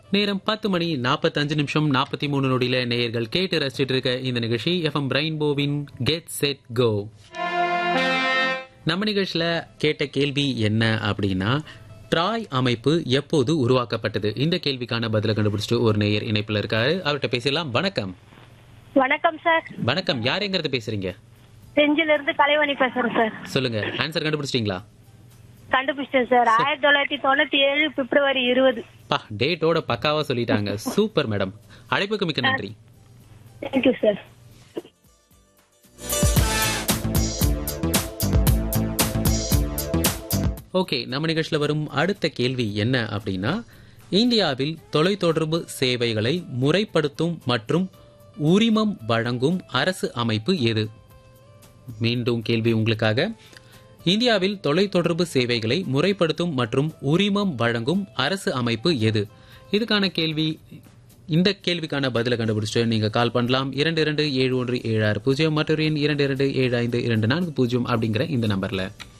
நேரம் பத்து மணி நாற்பத்தஞ்சு நிமிஷம் நாற்பத்தி மூணு நொடியில நேயர்கள் கேட்டு ரசிச்சிட்டு இருக்க இந்த நிகழ்ச்சி எஃப்எம் ரெயின்போவின் கெட் செட் கோ நம்ம நிகழ்ச்சியில கேட்ட கேள்வி என்ன அப்படின்னா ட்ராய் அமைப்பு எப்போது உருவாக்கப்பட்டது இந்த கேள்விக்கான பதிலை கண்டுபிடிச்சிட்டு ஒரு நேயர் இணைப்புல இருக்காரு அவர்கிட்ட பேசலாம் வணக்கம் வணக்கம் சார் வணக்கம் யார் எங்கிறது பேசுறீங்க செஞ்சில இருந்து கலைவாணி பேசுறேன் சார் சொல்லுங்க ஆன்சர் கண்டுபிடிச்சிட்டீங்களா கண்டுபிடிச்சேன் சார் ஆயிரத்தி தொள்ளாயிரத்தி தொண்ணூத்தி ஏழு பிப்ரவரி இருபது பா டேட்டோட பக்காவா சொல்லிட்டாங்க சூப்பர் மேடம் அழைப்புக்கு மிக்க நன்றி தேங்க்யூ சார் ஓகே நம்ம நிகழ்ச்சியில் வரும் அடுத்த கேள்வி என்ன அப்படின்னா இந்தியாவில் தொலைத்தொடர்பு சேவைகளை முறைப்படுத்தும் மற்றும் உரிமம் வழங்கும் அரசு அமைப்பு எது மீண்டும் கேள்வி உங்களுக்காக இந்தியாவில் தொலைத்தொடர்பு சேவைகளை முறைப்படுத்தும் மற்றும் உரிமம் வழங்கும் அரசு அமைப்பு எது இதுக்கான கேள்வி இந்த கேள்விக்கான பதிலை கண்டுபிடிச்சிட்டு நீங்க கால் பண்ணலாம் இரண்டு இரண்டு ஏழு ஒன்று ஏழு ஆறு பூஜ்ஜியம் மற்றொரு எண் இரண்டு இரண்டு ஏழு ஐந்து இரண்டு நான்கு பூஜ்ஜியம் அப்படிங்கிற இந்த நம்பர்ல